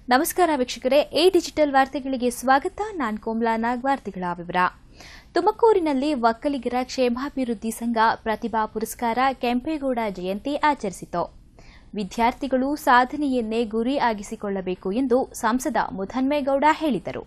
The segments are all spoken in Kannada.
ನಮಸ್ಕಾರ ವೀಕ್ಷಕರೇ ಎ ಡಿಜಿಟಲ್ ವಾರ್ತೆಗಳಿಗೆ ಸ್ವಾಗತ ನಾನು ಕೋಮ್ಲಾ ನಾಗ್ ವಾರ್ತೆಗಳ ವಿವರ ತುಮಕೂರಿನಲ್ಲಿ ಒಕ್ಕಲಿಗರ ಕ್ಷೇಮಾಭಿವೃದ್ಧಿ ಸಂಘ ಪ್ರತಿಭಾ ಪುರಸ್ಕಾರ ಕೆಂಪೇಗೌಡ ಜಯಂತಿ ಆಚರಿಸಿತು ವಿದ್ಯಾರ್ಥಿಗಳು ಸಾಧನೆಯನ್ನೇ ಗುರಿ ಆಗಿಸಿಕೊಳ್ಳಬೇಕು ಎಂದು ಸಂಸದ ಮುಧನ್ಮೇಗೌಡ ಹೇಳಿದರು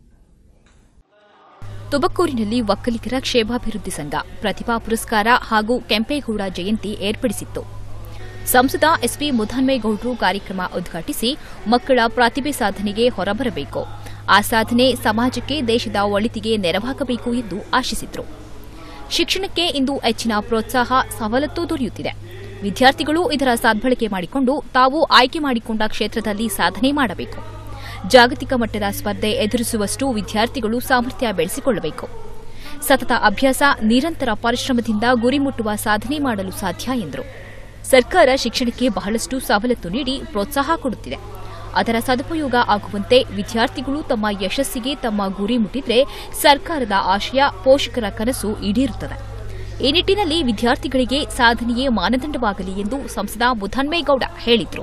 ತುಮಕೂರಿನಲ್ಲಿ ಒಕ್ಕಲಿಗರ ಕ್ಷೇಮಾಭಿವೃದ್ಧಿ ಸಂಘ ಪ್ರತಿಭಾ ಪುರಸ್ಕಾರ ಹಾಗೂ ಕೆಂಪೇಗೌಡ ಜಯಂತಿ ಏರ್ಪಡಿಸಿತ್ತು ಸಂಸದ ಎಸ್ಪಿ ಮುಧನ್ಮೇಗೌಡರು ಕಾರ್ಯಕ್ರಮ ಉದ್ಘಾಟಿಸಿ ಮಕ್ಕಳ ಪ್ರತಿಭೆ ಸಾಧನೆಗೆ ಹೊರಬರಬೇಕು ಆ ಸಾಧನೆ ಸಮಾಜಕ್ಕೆ ದೇಶದ ಒಳಿತಿಗೆ ನೆರವಾಗಬೇಕು ಎಂದು ಆಶಿಸಿದರು ಶಿಕ್ಷಣಕ್ಕೆ ಇಂದು ಹೆಚ್ಚಿನ ಪ್ರೋತ್ಸಾಹ ಸವಲತ್ತು ದೊರೆಯುತ್ತಿದೆ ವಿದ್ಯಾರ್ಥಿಗಳು ಇದರ ಸದ್ಬಳಕೆ ಮಾಡಿಕೊಂಡು ತಾವು ಆಯ್ಕೆ ಮಾಡಿಕೊಂಡ ಕ್ಷೇತ್ರದಲ್ಲಿ ಸಾಧನೆ ಮಾಡಬೇಕು ಜಾಗತಿಕ ಮಟ್ಟದ ಸ್ಪರ್ಧೆ ಎದುರಿಸುವಷ್ಟು ವಿದ್ಯಾರ್ಥಿಗಳು ಸಾಮರ್ಥ್ಯ ಬೆಳೆಸಿಕೊಳ್ಳಬೇಕು ಸತತ ಅಭ್ಯಾಸ ನಿರಂತರ ಪರಿಶ್ರಮದಿಂದ ಗುರಿ ಮುಟ್ಟುವ ಸಾಧನೆ ಮಾಡಲು ಸಾಧ್ಯ ಎಂದರು ಸರ್ಕಾರ ಶಿಕ್ಷಣಕ್ಕೆ ಬಹಳಷ್ಟು ಸವಲತ್ತು ನೀಡಿ ಪ್ರೋತ್ಸಾಹ ಕೊಡುತ್ತಿದೆ ಅದರ ಸದುಪಯೋಗ ಆಗುವಂತೆ ವಿದ್ಯಾರ್ಥಿಗಳು ತಮ್ಮ ಯಶಸ್ಸಿಗೆ ತಮ್ಮ ಗುರಿ ಮುಟ್ಟಿದ್ರೆ ಸರ್ಕಾರದ ಆಶಯ ಪೋಷಕರ ಕನಸು ಈಡೇರುತ್ತದೆ ಈ ನಿಟ್ಟಿನಲ್ಲಿ ವಿದ್ಯಾರ್ಥಿಗಳಿಗೆ ಸಾಧನೆಯೇ ಮಾನದಂಡವಾಗಲಿ ಎಂದು ಸಂಸದ ಮುಧನ್ಮೇಗೌಡ ಹೇಳಿದರು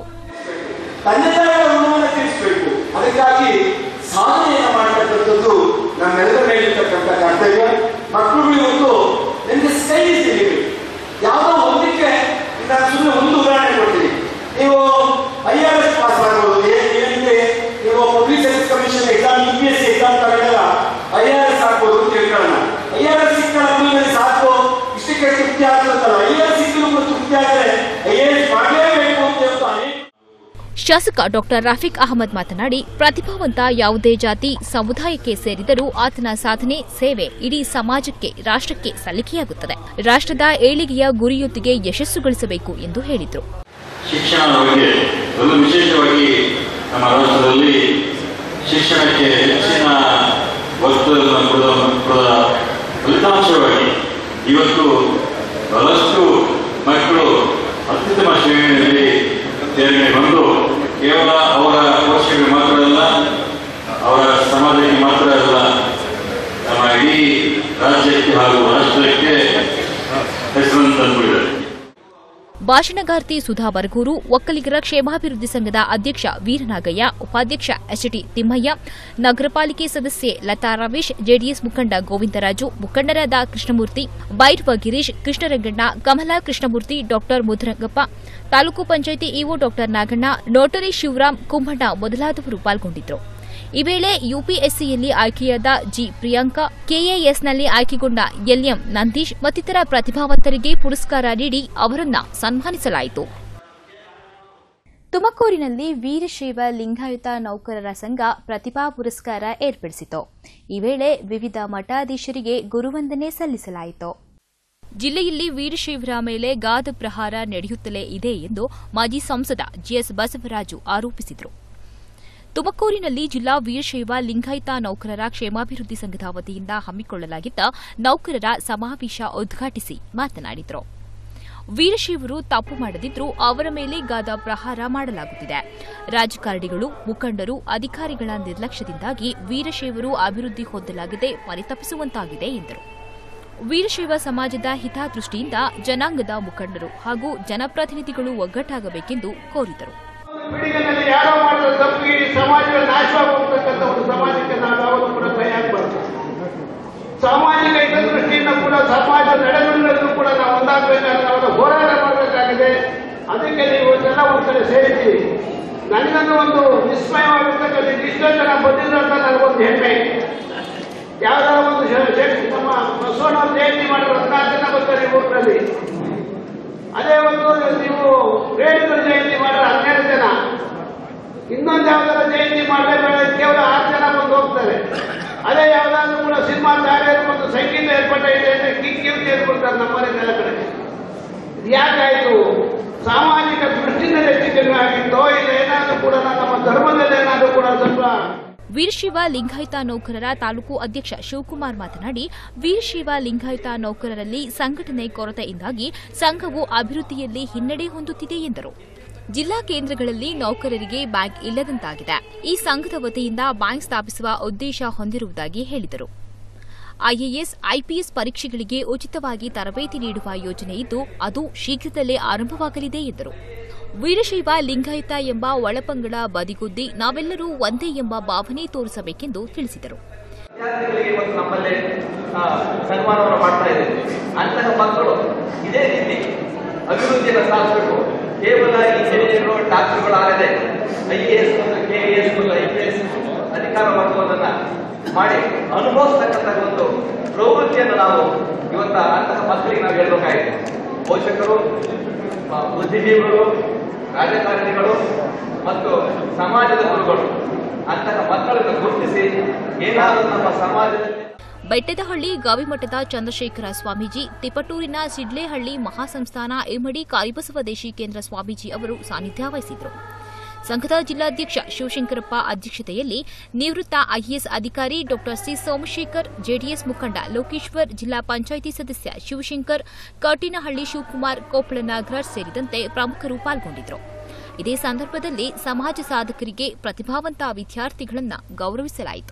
ತಂದೆಯ ಋಣವನ್ನು ತೀರಿಸಬೇಕು ಅದಕ್ಕಾಗಿ ಸಾಧನೆಯನ್ನು ಮಾಡತಕ್ಕಂಥದ್ದು ನಮ್ಮೆಲ್ಲರ ಮೇಲಿರ್ತಕ್ಕಂಥ ಕರ್ತವ್ಯ ಮಕ್ಕಳು ಇವತ್ತು ನಿಮಗೆ ಸ್ಕೈ ಇಸ್ ಲಿಮಿಟ್ ಯಾವುದೋ ಒಂದಕ್ಕೆ ನಾನು ಸುಮ್ಮನೆ ಒಂದು ಉದಾಹರಣೆ ಕೊಡ್ತೀನಿ ನೀವು ಐ ಆರ್ ಎಸ್ ಪಾಸ್ ಮಾಡ್ಬೋದು ಏ- ಏನಿದೆ ನೀವು public service commission exam U P S C exam ತಗೊಂಡಾಗ ಐ ಆರ್ ಎಸ್ ಆಗ್ಬೋದು ಅಂತ ತಿಳ್ಕೊಳ್ಳೋಣ ಐ ಆರ್ ಎಸ್ ಸಿಕ್ಕೊಳ್ಳೋ ಸಾಕು ಇಷ್ಟಕ್ಕೆ ತೃಪ್ತಿ ಆಗ್ತದಲ್ಲ ಐ ಆರ್ ಎಸ್ ಸಿಕ್ಕಲು ಕೂಡ ತೃಪ್ತಿ ಆದರೆ ಐ ಎ ಎಸ್ ಮಾಡಲೇಬೇಕು ಅಂತ ಹೇಳ್ತಾ ಅನೇಕ ಶಾಸಕ ಡಾ ರಫೀಕ್ ಅಹಮದ್ ಮಾತನಾಡಿ ಪ್ರತಿಭಾವಂತ ಯಾವುದೇ ಜಾತಿ ಸಮುದಾಯಕ್ಕೆ ಸೇರಿದರೂ ಆತನ ಸಾಧನೆ ಸೇವೆ ಇಡೀ ಸಮಾಜಕ್ಕೆ ರಾಷ್ಟಕ್ಕೆ ಸಲ್ಲಿಕೆಯಾಗುತ್ತದೆ ರಾಷ್ಟದ ಏಳಿಗೆಯ ಗುರಿಯೊಂದಿಗೆ ಯಶಸ್ಸು ಗಳಿಸಬೇಕು ಎಂದು ಹೇಳಿದರು ಶಿಕ್ಷಣದ ಬಗ್ಗೆ ಒಂದು ವಿಶೇಷವಾಗಿ ನಮ್ಮ ರಾಷ್ಟ್ರದಲ್ಲಿ ಶಿಕ್ಷಣಕ್ಕೆ ಹೆಚ್ಚಿನ ಒತ್ತನ್ನು ಕೊಡುವ ಕೊಡುವ ಫಲಿತಾಂಶವಾಗಿ ಇವತ್ತು ಬಹಳಷ್ಟು ಮಕ್ಕಳು ಅತ್ಯುತ್ತಮ ಶ್ರೇಣಿಯಲ್ಲಿ ಸೇರ್ಗಡೆ ಬಂದು ಕೇವಲ ಅವರ ಪೋಷಕರಿಗೆ ಮಾತ್ರ ಅಲ್ಲ ಅವರ ಸಮಾಜಕ್ಕೆ ಮಾತ್ರ ಅಲ್ಲ ನಮ್ಮ ಇಡೀ ರಾಜ್ಯಕ್ಕೆ ಹಾಗೂ ರಾಷ್ಟ್ರಕ್ಕೆ ಹೆಸರನ್ನು ತಂದುಬಿಟ್ಟಿದ್ದಾರೆ ಭಾಷಣಗಾರ್ತಿ ಸುಧಾ ಬರಗೂರು ಒಕ್ಕಲಿಗರ ಕ್ಷೇಮಾಭಿವೃದ್ಧಿ ಸಂಘದ ಅಧ್ಯಕ್ಷ ವೀರನಾಗಯ್ಯ ಉಪಾಧ್ಯಕ್ಷ ಎಚ್ಡಿ ತಿಮ್ಮಯ್ಯ ನಗರ ಪಾಲಿಕೆ ಸದಸ್ಯೆ ಲತಾ ರಮೇಶ್ ಜೆಡಿಎಸ್ ಮುಖಂಡ ಗೋವಿಂದರಾಜು ಮುಖಂಡರಾದ ಕೃಷ್ಣಮೂರ್ತಿ ಬೈರ್ವ ಗಿರೀಶ್ ಕೃಷ್ಣರಂಗಣ್ಣ ಕಮಲಾ ಕೃಷ್ಣಮೂರ್ತಿ ಡಾ ಮುದ್ರಂಗಪ್ಪ ತಾಲೂಕು ಪಂಚಾಯಿತಿ ಇಒ ಡಾ ನಾಗಣ್ಣ ನೋಟರಿ ಶಿವರಾಮ್ ಕುಂಭಣ್ಣ ಮೊದಲಾದವರು ಪಾಲ್ಗೊಂಡಿದ್ದರು ಈ ವೇಳೆ ಯುಪಿಎಸ್ಸಿಯಲ್ಲಿ ಆಯ್ಕೆಯಾದ ಜಿ ಪ್ರಿಯಾಂಕಾ ಕೆಎಎಸ್ನಲ್ಲಿ ಆಯ್ಕೆಗೊಂಡ ಎಲ್ಎಂ ನಂದೀಶ್ ಮತ್ತಿತರ ಪ್ರತಿಭಾವಂತರಿಗೆ ಪುರಸ್ಕಾರ ನೀಡಿ ಅವರನ್ನ ಸನ್ಮಾನಿಸಲಾಯಿತು ತುಮಕೂರಿನಲ್ಲಿ ವೀರಶೈವ ಲಿಂಗಾಯತ ನೌಕರರ ಸಂಘ ಪ್ರತಿಭಾ ಪುರಸ್ಕಾರ ಏರ್ಪಡಿಸಿತು ಈ ವೇಳೆ ವಿವಿಧ ಮಠಾಧೀಶರಿಗೆ ಗುರುವಂದನೆ ಸಲ್ಲಿಸಲಾಯಿತು ಜಿಲ್ಲೆಯಲ್ಲಿ ವೀರಶೈವರ ಮೇಲೆ ಗಾದ ಪ್ರಹಾರ ನಡೆಯುತ್ತಲೇ ಇದೆ ಎಂದು ಮಾಜಿ ಸಂಸದ ಜಿಎಸ್ ಬಸವರಾಜು ಆರೋಪಿಸಿದರು ತುಮಕೂರಿನಲ್ಲಿ ಜಿಲ್ಲಾ ವೀರಶೈವ ಲಿಂಗಾಯತ ನೌಕರರ ಕ್ಷೇಮಾಭಿವೃದ್ಧಿ ಸಂಘದ ವತಿಯಿಂದ ಹಮ್ಮಿಕೊಳ್ಳಲಾಗಿದ್ದ ನೌಕರರ ಸಮಾವೇಶ ಉದ್ಘಾಟಿಸಿ ಮಾತನಾಡಿದರು ವೀರಶೈವರು ತಪ್ಪು ಮಾಡದಿದ್ರೂ ಅವರ ಮೇಲೆ ಗಾದ ಪ್ರಹಾರ ಮಾಡಲಾಗುತ್ತಿದೆ ರಾಜಕಾರಣಿಗಳು ಮುಖಂಡರು ಅಧಿಕಾರಿಗಳ ನಿರ್ಲಕ್ಷ್ಯದಿಂದಾಗಿ ವೀರಶೈವರು ಅಭಿವೃದ್ಧಿ ಹೊಂದಲಾಗಿದೆ ಪರಿತಪಿಸುವಂತಾಗಿದೆ ಎಂದರು ವೀರಶೈವ ಸಮಾಜದ ಹಿತದೃಷ್ಟಿಯಿಂದ ಜನಾಂಗದ ಮುಖಂಡರು ಹಾಗೂ ಜನಪ್ರತಿನಿಧಿಗಳು ಒಗ್ಗಟ್ಟಾಗಬೇಕೆಂದು ಕೋರಿದರು ಪೀಳಿಗೆನಲ್ಲಿ ಯಾರೋ ಮಾಡಿದ ತಪ್ಪಿಗೆ ಇಡೀ ಸಮಾಜಗಳ ನಾಶವಾಗಿ ಹೋಗ್ತಕ್ಕಂಥ ಒಂದು ಸಮಾಜಕ್ಕೆ ನಾವು ಯಾವಾಗಲೂ ಕೂಡ ಕೈ ಹಾಕಬಾರ್ದು ಸಾಮಾಜಿಕ ಹಿತದೃಷ್ಟಿಯಿಂದ ಕೂಡ ಸಮಾಜ ನಡೆನುಡಿಗಳಲ್ಲೂ ಕೂಡ ನಾವು ಒಂದಾಗಬೇಕಾದ್ರೆ ನಾವು ಹೋರಾಟ ಮಾಡಬೇಕಾಗಿದೆ ಅದಕ್ಕೆ ನೀವು ಎಲ್ಲ ಒಂದ್ ಕಡೆ ಸೇರಿದ್ದೀವಿ ನನಗನ್ನು ಒಂದು ವಿಸ್ಮಯವಾಗಿರ್ತಕ್ಕಂಥ ಇಷ್ಟೋ ಜನ ಬಂದಿದ್ರು ಅಂತ ನನಗೊಂದು ಹೆಮ್ಮೆ ಯಾವ್ದಾರ ಒಂದು ಶ- ಶ- ನಮ್ಮ ಬಸವಣ್ಣವ್ರ ಜಯಂತಿ ಮಾಡಿರೋ ಹದಿನಾರು ಜನ ಬರ್ತಾರೆ ಊರಿನಲ್ಲಿ ಅದೇ ಒಂದು ನೀವು ರೇಣುಗಳ ಜಯಂತಿ ಮಾಡಿದ್ರೆ ಹನ್ನೆರಡು ಜನ ಇನ್ನೊಂದು ಯಾವ್ದಾರ ಜಯಂತಿ ಮಾಡಲೇಬೇಡ ಕೇವಲ ಆರು ಜನ ಬಂದು ಹೋಗ್ತಾರೆ ಅದೇ ಯಾವ್ದಾದ್ರು ಕೂಡ ಸಿನಿಮಾ ತಾರೆಯರು ಒಂದು ಸಂಗೀತ ಏರ್ಪಟ್ಟ ಇದೆ ಅಂದ್ರೆ ಕಿಕ್ಕಿರ್ತಿ ಏರ್ಪಡ್ತಾರೆ ನಮ್ಮನೆ ನೆಲ ಕಡೆ ಇದು ಯಾಕಾಯ್ತು ಸಾಮಾಜಿಕ ದೃಷ್ಟಿನಲ್ಲಿ ಹೆಚ್ಚು ಕಡಿಮೆ ಆಗಿತ್ತೋ ಇಲ್ಲ ಏನಾದ್ರೂ ಕೂಡ ನಮ್ಮ ಧರ್ಮದಲ್ಲಿ ಏನಾದ್ರೂ ಕೂಡ ಸ್ವಲ್ಪ ವೀರಶೈವ ಲಿಂಗಾಯತ ನೌಕರರ ತಾಲೂಕು ಅಧ್ಯಕ್ಷ ಶಿವಕುಮಾರ್ ಮಾತನಾಡಿ ವೀರಶೈವ ಲಿಂಗಾಯತ ನೌಕರರಲ್ಲಿ ಸಂಘಟನೆ ಕೊರತೆಯಿಂದಾಗಿ ಸಂಘವು ಅಭಿವೃದ್ಧಿಯಲ್ಲಿ ಹಿನ್ನಡೆ ಹೊಂದುತ್ತಿದೆ ಎಂದರು ಜಿಲ್ಲಾ ಕೇಂದ್ರಗಳಲ್ಲಿ ನೌಕರರಿಗೆ ಬ್ಯಾಂಕ್ ಇಲ್ಲದಂತಾಗಿದೆ ಈ ಸಂಘದ ವತಿಯಿಂದ ಬ್ಯಾಂಕ್ ಸ್ಥಾಪಿಸುವ ಉದ್ದೇಶ ಹೊಂದಿರುವುದಾಗಿ ಹೇಳಿದರು ಐಎಎಸ್ ಐಪಿಎಸ್ ಪರೀಕ್ಷೆಗಳಿಗೆ ಉಚಿತವಾಗಿ ತರಬೇತಿ ನೀಡುವ ಯೋಜನೆ ಇದ್ದು ಅದು ಶೀಘ್ರದಲ್ಲೇ ಆರಂಭವಾಗಲಿದೆ ಎಂದರು ವೀರಶೈವ ಲಿಂಗಾಯತ ಎಂಬ ಒಳಪಂಗಡ ಬದಿಗುದ್ದಿ ನಾವೆಲ್ಲರೂ ಒಂದೇ ಎಂಬ ಭಾವನೆ ತೋರಿಸಬೇಕೆಂದು ತಿಳಿಸಿದರು ವಿದ್ಯಾರ್ಥಿಗಳಿಗೆ ಇವತ್ತು ನಮ್ಮಲ್ಲಿ ಆ, ಸನ್ಮಾನವನ್ನು ಮಾಡ್ತಾ ಇದ್ದೇವೆ ಅಂತಹ ಮಕ್ಕಳು ಇದೇ ರೀತಿ ಅಭಿವೃದ್ಧಿಯನ್ನು ಸಾಧಿಸಬೇಕು ಕೇವಲ ಇಂಜಿನಿಯರ್ಗಳು ಡಾಕ್ಟರ್ಗಳಾಗದೆ ಐ ಎ ಎಸ್ ಮತ್ತು ಕೆ ಎ ಎಸ್ ಮತ್ತು ಐ ಪಿ ಎಸ್ ಅಧಿಕಾರ ವರ್ಗವನ್ನ ಮಾಡಿ ಅನುಭವಿಸ್ತಕ್ಕಂಥ ಒಂದು ಪ್ರವೃತ್ತಿಯನ್ನು ನಾವು ಇವತ್ತ ಅಂತಹ ಮಕ್ಕಳಿಗೆ ನಾವು ಹೇಳ್ಬೇಕಾಗಿದೆ ಪೋಷಕರು ಆ, ಬುದ್ಧಿಜೀವಿಗಳು ರಾಜಕಾರಣಿಗಳು ಮತ್ತು ಸಮಾಜದ ಗುರುಗಳು ಅಂತಹ ಮಕ್ಕಳನ್ನು ಗುರುತಿಸಿ ಏನಾದರೂ ನಮ್ಮ ಸಮಾಜದಲ್ಲಿ ಬೆಟ್ಟದಹಳ್ಳಿ ಗಾವಿಮಠದ ಚಂದ್ರಶೇಖರ ಸ್ವಾಮೀಜಿ ತಿಪಟೂರಿನ ಸಿಡ್ಲೇಹಳ್ಳಿ ಮಹಾಸಂಸ್ಥಾನ ಇಮ್ಮಡಿ ಕಾರಿಬಸವ ದೇಶಿಕೇಂದ್ರ ಸ್ವಾಮೀಜಿ ಅವರು ಸಾನ್ನಿಧ್ಯ ವಹಿಸಿದರು ಸಂಘದ ಜಿಲ್ಲಾಧ್ಯಕ್ಷ ಶಿವಶಂಕರಪ್ಪ ಅಧ್ಯಕ್ಷತೆಯಲ್ಲಿ ನಿವೃತ್ತ ಐಎಎಸ್ ಅಧಿಕಾರಿ ಡಾ ಸಿ ಸೋಮಶೇಖರ್ ಜೆಡಿಎಸ್ ಮುಖಂಡ ಲೋಕೇಶ್ವರ್ ಜಿಲ್ಲಾ ಪಂಚಾಯಿತಿ ಸದಸ್ಯ ಶಿವಶಂಕರ್ ಕಟಿನಹಳ್ಳಿ ಶಿವಕುಮಾರ್ ಕೊಪ್ಪಳ ನಾಗರಾಜ್ ಸೇರಿದಂತೆ ಪ್ರಮುಖರು ಪಾಲ್ಗೊಂಡಿದ್ದರು ಇದೇ ಸಂದರ್ಭದಲ್ಲಿ ಸಮಾಜ ಸಾಧಕರಿಗೆ ಪ್ರತಿಭಾವಂತ ವಿದ್ಯಾರ್ಥಿಗಳನ್ನು ಗೌರವಿಸಲಾಯಿತು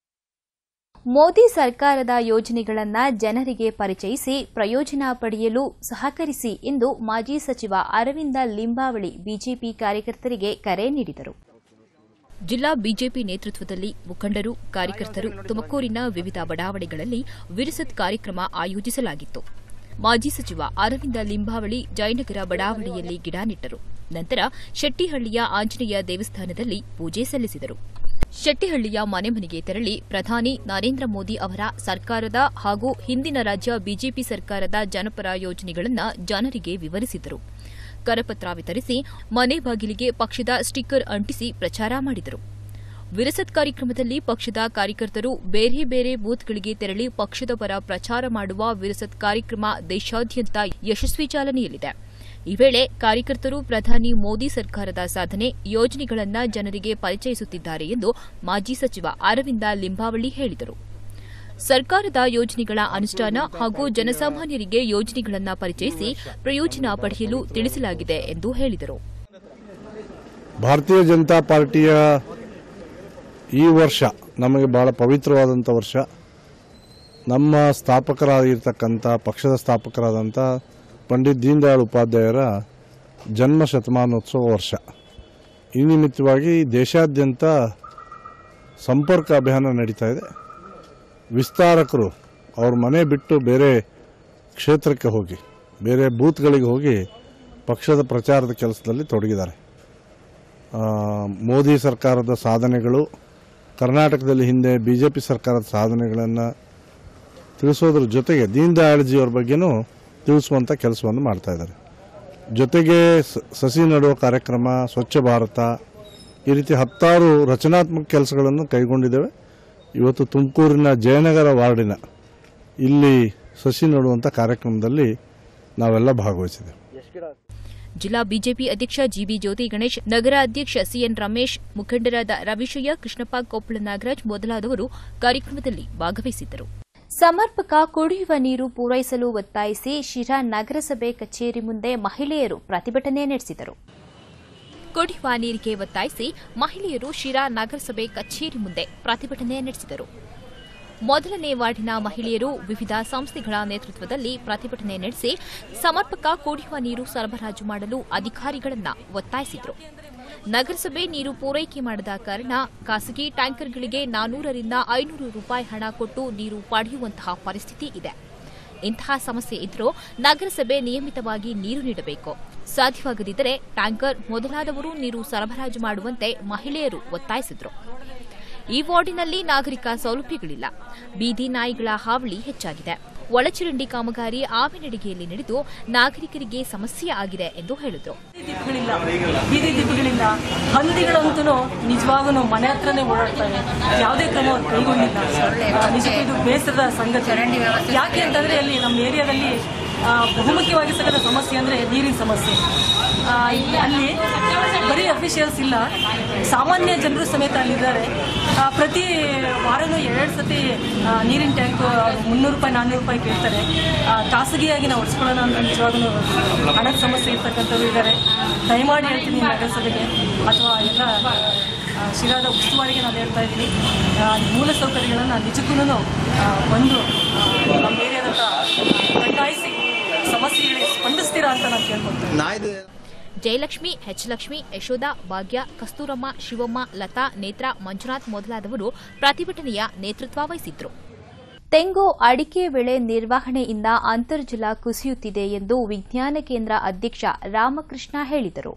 ಮೋದಿ ಸರ್ಕಾರದ ಯೋಜನೆಗಳನ್ನು ಜನರಿಗೆ ಪರಿಚಯಿಸಿ ಪ್ರಯೋಜನ ಪಡೆಯಲು ಸಹಕರಿಸಿ ಎಂದು ಮಾಜಿ ಸಚಿವ ಅರವಿಂದ ಲಿಂಬಾವಳಿ ಬಿಜೆಪಿ ಕಾರ್ಯಕರ್ತರಿಗೆ ಕರೆ ನೀಡಿದರು ಜಿಲ್ಲಾ ಬಿಜೆಪಿ ನೇತೃತ್ವದಲ್ಲಿ ಮುಖಂಡರು ಕಾರ್ಯಕರ್ತರು ತುಮಕೂರಿನ ವಿವಿಧ ಬಡಾವಣೆಗಳಲ್ಲಿ ವಿರಸತ್ ಕಾರ್ಯಕ್ರಮ ಆಯೋಜಿಸಲಾಗಿತ್ತು ಮಾಜಿ ಸಚಿವ ಅರವಿಂದ ಲಿಂಬಾವಳಿ ಜಯನಗರ ಬಡಾವಣೆಯಲ್ಲಿ ಗಿಡ ನೆಟ್ಟರು ನಂತರ ಶೆಟ್ಟಿಹಳ್ಳಿಯ ಆಂಜನೇಯ ದೇವಸ್ಥಾನದಲ್ಲಿ ಪೂಜೆ ಸಲ್ಲಿಸಿದರು ಶೆಟ್ಟಿಹಳ್ಳಿಯ ಮನೆ ಮನೆಗೆ ತೆರಳಿ ಪ್ರಧಾನಿ ನರೇಂದ್ರ ಮೋದಿ ಅವರ ಸರ್ಕಾರದ ಹಾಗೂ ಹಿಂದಿನ ರಾಜ್ಯ ಬಿಜೆಪಿ ಸರ್ಕಾರದ ಜನಪರ ಯೋಜನೆಗಳನ್ನು ಜನರಿಗೆ ವಿವರಿಸಿದರು ಕರಪತ್ರ ವಿತರಿಸಿ ಮನೆ ಬಾಗಿಲಿಗೆ ಪಕ್ಷದ ಸ್ಟಿಕ್ಕರ್ ಅಂಟಿಸಿ ಪ್ರಚಾರ ಮಾಡಿದರು ವಿರಸತ್ ಕಾರ್ಯಕ್ರಮದಲ್ಲಿ ಪಕ್ಷದ ಕಾರ್ಯಕರ್ತರು ಬೇರೆ ಬೇರೆ ಬೂತ್ಗಳಿಗೆ ತೆರಳಿ ಪಕ್ಷದ ಪರ ಪ್ರಚಾರ ಮಾಡುವ ವಿರಸತ್ ಕಾರ್ಯಕ್ರಮ ದೇಶಾದ್ಯಂತ ಯಶಸ್ವಿ ಚಾಲನೆಯಲ್ಲಿದೆ ಈ ವೇಳೆ ಕಾರ್ಯಕರ್ತರು ಪ್ರಧಾನಿ ಮೋದಿ ಸರ್ಕಾರದ ಸಾಧನೆ ಯೋಜನೆಗಳನ್ನು ಜನರಿಗೆ ಪರಿಚಯಿಸುತ್ತಿದ್ದಾರೆ ಎಂದು ಮಾಜಿ ಸಚಿವ ಅರವಿಂದ ಲಿಂಬಾವಳಿ ಹೇಳಿದರು ಸರ್ಕಾರದ ಯೋಜನೆಗಳ ಅನುಷ್ಠಾನ ಹಾಗೂ ಜನಸಾಮಾನ್ಯರಿಗೆ ಯೋಜನೆಗಳನ್ನು ಪರಿಚಯಿಸಿ ಪ್ರಯೋಜನ ಪಡೆಯಲು ತಿಳಿಸಲಾಗಿದೆ ಎಂದು ಹೇಳಿದರು ಭಾರತೀಯ ಜನತಾ ಪಾರ್ಟಿಯ ಈ ವರ್ಷ ನಮಗೆ ಬಹಳ ಪವಿತ್ರವಾದಂಥ ವರ್ಷ ನಮ್ಮ ಸ್ಥಾಪಕರಾಗಿರ್ತಕ್ಕಂಥ ಪಕ್ಷದ ಸ್ಥಾಪಕರಾದಂಥ ಪಂಡಿತ್ ದೀನ್ ದಯಾಳ್ ಉಪಾಧ್ಯಾಯರ ಜನ್ಮ ಶತಮಾನೋತ್ಸವ ವರ್ಷ ಈ ನಿಮಿತ್ತವಾಗಿ ದೇಶಾದ್ಯಂತ ಸಂಪರ್ಕ ಅಭಿಯಾನ ನಡೀತಾ ಇದೆ ವಿಸ್ತಾರಕರು ಅವ್ರ ಮನೆ ಬಿಟ್ಟು ಬೇರೆ ಕ್ಷೇತ್ರಕ್ಕೆ ಹೋಗಿ ಬೇರೆ ಬೂತ್ಗಳಿಗೆ ಹೋಗಿ ಪಕ್ಷದ ಪ್ರಚಾರದ ಕೆಲಸದಲ್ಲಿ ತೊಡಗಿದ್ದಾರೆ ಆ, ಮೋದಿ ಸರ್ಕಾರದ ಸಾಧನೆಗಳು ಕರ್ನಾಟಕದಲ್ಲಿ ಹಿಂದೆ ಬಿ ಜೆ ಪಿ ಸರ್ಕಾರದ ಸಾಧನೆಗಳನ್ನು ತಿಳಿಸೋದ್ರ ಜೊತೆಗೆ ದೀನ್ ದಯಾಳ್ಜಿಯವ್ರ ಬಗ್ಗೆನೂ ತಿಳಿಸುವಂಥ ಕೆಲಸವನ್ನು ಮಾಡ್ತಾ ಇದ್ದಾರೆ ಜೊತೆಗೆ ಸ- ಸಸಿ ನೆಡುವ ಕಾರ್ಯಕ್ರಮ ಸ್ವಚ್ಛ ಭಾರತ ಈ ರೀತಿ ಹತ್ತಾರು ರಚನಾತ್ಮಕ ಕೆಲಸಗಳನ್ನು ಕೈಗೊಂಡಿದ್ದೇವೆ ಇವತ್ತು ತುಮಕೂರಿನ ಜಯನಗರ ವಾರ್ಡಿನ ಇಲ್ಲಿ ಸಸಿ ನೆಡುವಂಥ ಕಾರ್ಯಕ್ರಮದಲ್ಲಿ ನಾವೆಲ್ಲ ಭಾಗವಹಿಸಿದ್ದೇವೆ ಜಿಲ್ಲಾ ಬಿಜೆಪಿ ಅಧ್ಯಕ್ಷ ಜಿಬಿ ಜ್ಯೋತಿ ಗಣೇಶ್ ನಗರ ಅಧ್ಯಕ್ಷ ಸಿಎನ್ ರಮೇಶ್ ಮುಖಂಡರಾದ ರವಿಶಯ್ಯ ಕೃಷ್ಣಪ್ಪ ಕೊಪ್ಪಳ ನಾಗರಾಜ್ ಮೊದಲಾದವರು ಕಾರ್ಯಕ್ರಮದಲ್ಲಿ ಭಾಗವಹಿಸಿದ್ದರು ಸಮರ್ಪಕ ಕುಡಿಯುವ ನೀರು ಪೂರೈಸಲು ಒತ್ತಾಯಿಸಿ ಶಿರಾ ನಗರಸಭೆ ಕಚೇರಿ ಮುಂದೆ ಮಹಿಳೆಯರು ಪ್ರತಿಭಟನೆ ನಡೆಸಿದರು ಕುಡಿಯುವ ನೀರಿಗೆ ಒತ್ತಾಯಿಸಿ ಮಹಿಳೆಯರು ಶಿರಾ ನಗರಸಭೆ ಕಚೇರಿ ಮುಂದೆ ಪ್ರತಿಭಟನೆ ನಡೆಸಿದರು ಮೊದಲನೇ ವಾರ್ಡಿನ ಮಹಿಳೆಯರು ವಿವಿಧ ಸಂಸ್ಥೆಗಳ ನೇತೃತ್ವದಲ್ಲಿ ಪ್ರತಿಭಟನೆ ನಡೆಸಿ ಸಮರ್ಪಕ ಕುಡಿಯುವ ನೀರು ಸರಬರಾಜು ಮಾಡಲು ಅಧಿಕಾರಿಗಳನ್ನ ಒತ್ತಾಯಿಸಿದರು ನಗರಸಭೆ ನೀರು ಪೂರೈಕೆ ಮಾಡದ ಕಾರಣ ಖಾಸಗಿ ಟ್ಯಾಂಕರ್ಗಳಿಗೆ ನಾನೂರರಿಂದ ಐನೂರು ರೂಪಾಯಿ ಹಣ ಕೊಟ್ಟು ನೀರು ಪಡೆಯುವಂತಹ ಪರಿಸ್ಥಿತಿ ಇದೆ ಇಂತಹ ಸಮಸ್ಯೆ ಇದ್ರೂ ನಗರಸಭೆ ನಿಯಮಿತವಾಗಿ ನೀರು ನೀಡಬೇಕು ಸಾಧ್ಯವಾಗದಿದ್ದರೆ ಟ್ಯಾಂಕರ್ ಮೊದಲಾದವರು ನೀರು ಸರಬರಾಜು ಮಾಡುವಂತೆ ಮಹಿಳೆಯರು ಒತ್ತಾಯಿಸಿದರು ಈ ವಾರ್ಡಿನಲ್ಲಿ ನಾಗರಿಕ ಸೌಲಭ್ಯಗಳಿಲ್ಲ ಬೀದಿ ನಾಯಿಗಳ ಹಾವಳಿ ಹೆಚ್ಚಾಗಿದೆ ಒಳಚರಂಡಿ ಕಾಮಗಾರಿ ಆವಿನಡಿಗೆಯಲ್ಲಿ ನಡೆದು ನಾಗರಿಕರಿಗೆ ಸಮಸ್ಯೆ ಆಗಿದೆ ಎಂದು ಹೇಳಿದರು ದೀಪಗಳಿಲ್ಲ ಬೀದಿ ದೀಪಗಳಿಲ್ಲ ಹಂದಿಗಳಂತೂ ನಿಜವಾಗೂ ಮನೆ ಹತ್ರನೇ ಓಡಾಡ್ತವೆ ಯಾವುದೇ ಕ್ರಮ ಅವ್ರು ಕೈಗೊಂಡಿಲ್ಲ ಆ, ನಿಜಕ್ಕೂ ಇದು ಬೇಸರದ ಸಂಗತಿ ಯಾಕೆ ಅಂತಂದ್ರೆ ಅಲ್ಲಿ ನಮ್ಮ ಏರಿಯಾದಲ್ಲಿ ಆ, ಬಹುಮುಖ್ಯವಾಗಿ ಸಕಲ ಸಮಸ್ಯೆ ಅಂದ್ರೆ ನೀರಿನ ಸಮಸ್ಯೆ ಆ, ಇಲ್ಲಿ ಅಲ್ಲಿ ಬರೀ ಅಫಿಷಿಯಲ್ಸ್ ಇಲ್ಲ ಸಾಮಾನ್ಯ ಜನರು ಸಮೇತ ಅಲ್ಲಿದ್ದಾರೆ ಆ, ಪ್ರತಿ ವಾರನೂ ಎರಡು ಸತಿ ಆ, ನೀರಿನ ಟ್ಯಾಂಕ್ ಮುನ್ನೂರು ರೂಪಾಯಿ ನಾನ್ನೂರು ರೂಪಾಯಿ ಕೇಳ್ತಾರೆ ಆ, ಖಾಸಗಿಯಾಗಿ ನಾವು ಒಡ್ಸ್ಕೊಳ್ಳೋಣ ಅಂತ ನಿಜವಾಗ್ಲೂ ಹಣದ ಸಮಸ್ಯೆ ಇರ್ತಕ್ಕಂಥವ್ರು ಇದ್ದಾರೆ ದಯಮಾಡಿ ಹೇಳ್ತೀನಿ ನಗರಸಭೆಗೆ ಅಥವಾ ಎಲ್ಲ ಆ, ಶಿರಾದ ಉಸ್ತುವಾರಿಗೆ ನಾನು ಹೇಳ್ತಾ ಇದ್ದೀನಿ ಆ, ಮೂಲ ಸೌಕರ್ಯಗಳನ್ನು ನಿಜಕ್ಕೂ ಬಂದು ಆ, ನಮ್ಮ ಏರಿಯಾದಂತ ಕಣ್ಗಾಯಿಸಿ ಸಮಸ್ಯೆಗಳಿಗೆ ಸ್ಪಂದಿಸ್ತೀರಾ ಅಂತ ನಾನು ಕೇಳ್ಕೊಳ್ತೀನಿ ಜಯಲಕ್ಷ್ಮಿ ಎಚ್ ಲಕ್ಷ್ಮಿ ಯಶೋಧ ಭಾಗ್ಯ ಕಸ್ತೂರಮ್ಮ ಶಿವಮ್ಮ ಲತಾ ನೇತ್ರ ಮಂಜುನಾಥ್ ಮೊದಲಾದವರು ಪ್ರತಿಭಟನೆಯ ನೇತೃತ್ವ ವಹಿಸಿದ್ರು ತೆಂಗು ಅಡಿಕೆ ಬೆಳೆ ನಿರ್ವಹಣೆಯಿಂದ ಅಂತರ್ಜಲ ಕುಸಿಯುತ್ತಿದೆ ಎಂದು ವಿಜ್ಞಾನ ಕೇಂದ್ರ ಅಧ್ಯಕ್ಷ ರಾಮಕೃಷ್ಣ ಹೇಳಿದರು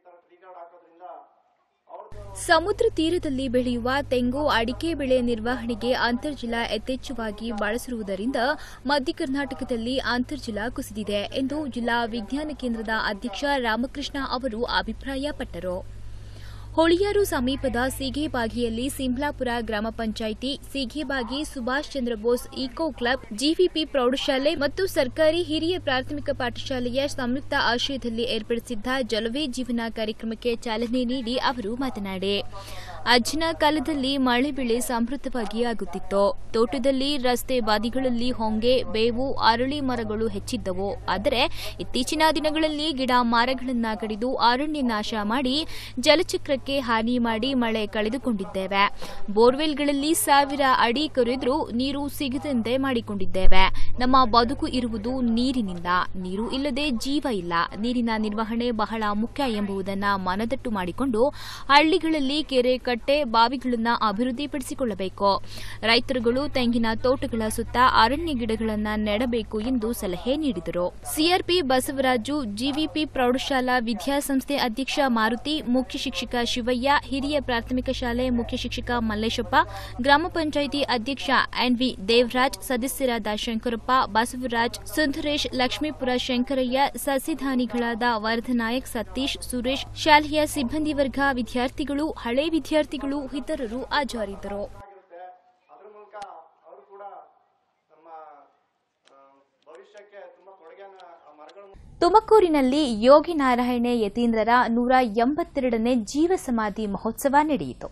ಸಮುದ್ರ ತೀರದಲ್ಲಿ ಬೆಳೆಯುವ ತೆಂಗು ಅಡಿಕೆ ಬೆಳೆ ನಿರ್ವಹಣೆಗೆ ಅಂತರ್ಜಲ ಯಥೇಚ್ಛವಾಗಿ ಬಳಸಿರುವುದರಿಂದ ಮಧ್ಯ ಕರ್ನಾಟಕದಲ್ಲಿ ಅಂತರ್ಜಲ ಕುಸಿದಿದೆ ಎಂದು ಜಿಲ್ಲಾ ವಿಜ್ಞಾನ ಕೇಂದ್ರದ ಅಧ್ಯಕ್ಷ ರಾಮಕೃಷ್ಣ ಅವರು ಅಭಿಪ್ರಾಯಪಟ್ಟರು ಹೊಳಿಯಾರು ಸಮೀಪದ ಸೀಗೆಬಾಗಿಯಲ್ಲಿ ಸಿಂಹ್ಲಾಪುರ ಗ್ರಾಮ panchayat Seegebagi Subhash Chandra Bose eco club GVP ಪ್ರೌಢಶಾಲೆ ಮತ್ತು ಸರ್ಕಾರಿ ಹಿರಿಯ ಪ್ರಾಥಮಿಕ ಪಾಠಶಾಲೆಯ ಸಂಯುಕ್ತ ಆಶ್ರಯದಲ್ಲಿ ಏರ್ಪಡಿಸಿದ್ದ ಜಲವೇ ಜೀವನ ಕಾರ್ಯಕ್ರಮಕ್ಕೆ ಚಾಲನೆ ನೀಡಿ ಅವರು ಮಾತನಾಡಿ ಅಜ್ಜಿನ ಕಾಲದಲ್ಲಿ ಮಳೆ ಬೆಳೆ ಸಮೃದ್ಧವಾಗಿ ಆಗುತ್ತಿತ್ತು ತೋಟದಲ್ಲಿ ರಸ್ತೆ ಬಾದಿಗಳಲ್ಲಿ ಹೊಂಗೆ ಬೇವು ಅರಳಿ ಮರಗಳು ಹೆಚ್ಚಿದ್ದವು ಆದರೆ ಇತ್ತೀಚಿನ ದಿನಗಳಲ್ಲಿ ಗಿಡ ಮರಗಳನ್ನ ಕಡಿದು ಅರಣ್ಯ ನಾಶ ಮಾಡಿ ಜಲಚಕ್ರಕ್ಕೆ ಹಾನಿ ಮಾಡಿ ಮಳೆ ಕಳೆದುಕೊಂಡಿದ್ದೇವೆ ಬೋರ್ವೆಲ್ಗಳಲ್ಲಿ ಸಾವಿರ ಅಡಿ ಕೊರೆದ್ರೂ ನೀರು ಸಿಗದಂತೆ ಮಾಡಿಕೊಂಡಿದ್ದೇವೆ ನಮ್ಮ ಬದುಕು ಇರುವುದು ನೀರಿನಿಂದ ನೀರು ಇಲ್ಲದೆ ಜೀವ ಇಲ್ಲ ನೀರಿನ ನಿರ್ವಹಣೆ ಬಹಳ ಮುಖ್ಯ ಎಂಬುದನ್ನ ಮನದಟ್ಟು ಮಾಡಿಕೊಂಡು ಹಳ್ಳಿಗಳಲ್ಲಿ ಕೆರೆ ಕಟ್ಟೆ ಬಾವಿಗಳನ್ನ ಅಭಿವೃದ್ಧಿಪಡಿಸಿಕೊಳ್ಳಬೇಕು ರೈತರುಗಳು ತೆಂಗಿನ ತೋಟಗಳ ಸುತ್ತ ಅರಣ್ಯ ಗಿಡಗಳನ್ನ ನೆಡಬೇಕು ಎಂದು ಸಲಹೆ ನೀಡಿದರು ಸಿಆರ್ಪಿ ಬಸವರಾಜು ಜಿವಿಪಿ ಪ್ರೌಢಶಾಲಾ ವಿದ್ಯಾಸಂಸ್ಥೆ ಅಧ್ಯಕ್ಷ ಮಾರುತಿ ಮುಖ್ಯ ಶಿಕ್ಷಕ ಶಿವಯ್ಯ ಹಿರಿಯ ಪ್ರಾಥಮಿಕ ಶಾಲೆ ಮುಖ್ಯ ಶಿಕ್ಷಕ ಮಲ್ಲೇಶಪ್ಪ ಗ್ರಾಮ ಪಂಚಾಯಿತಿ ಅಧ್ಯಕ್ಷ ಎನ್ವಿ ದೇವರಾಜ್ ಸದಸ್ಯರಾದ ಶಂಕರಪ್ಪ ಬಸವರಾಜ್ ಸುಂದರೇಶ್ ಲಕ್ಷ್ಮೀಪುರ ಶಂಕರಯ್ಯ ಸಸ್ಯಧಾನಿಗಳಾದ ವರ್ಧನಾಯಕ್ ಸತೀಶ್ ಸುರೇಶ್ ಶಾಲೆಯ ಸಿಬ್ಬಂದಿ ವರ್ಗ ವಿದ್ಯಾರ್ಥಿಗಳು ಹಳೆ ವಿದ್ಯಾರ್ಥಿಗಳು ಇತರರು ಹಾಜರಿದ್ದರು ಅದ್ರ ಮೂಲಕ ಅವರು ಕೂಡ ನಮ್ಮ ಆ, ಭವಿಷ್ಯಕ್ಕೆ ತುಂಬಾ ಕೊಡುಗೆಯನ್ನ ಆ ಮರಗಳ ತುಮಕೂರಿನಲ್ಲಿ ಯೋಗಿ ನಾರಾಯಣ ಯತೀಂದ್ರರ ನೂರ ಎಂಬತ್ತೆರಡನೇ ಜೀವ ಸಮಾಧಿ ಮಹೋತ್ಸವ ನಡೆಯಿತು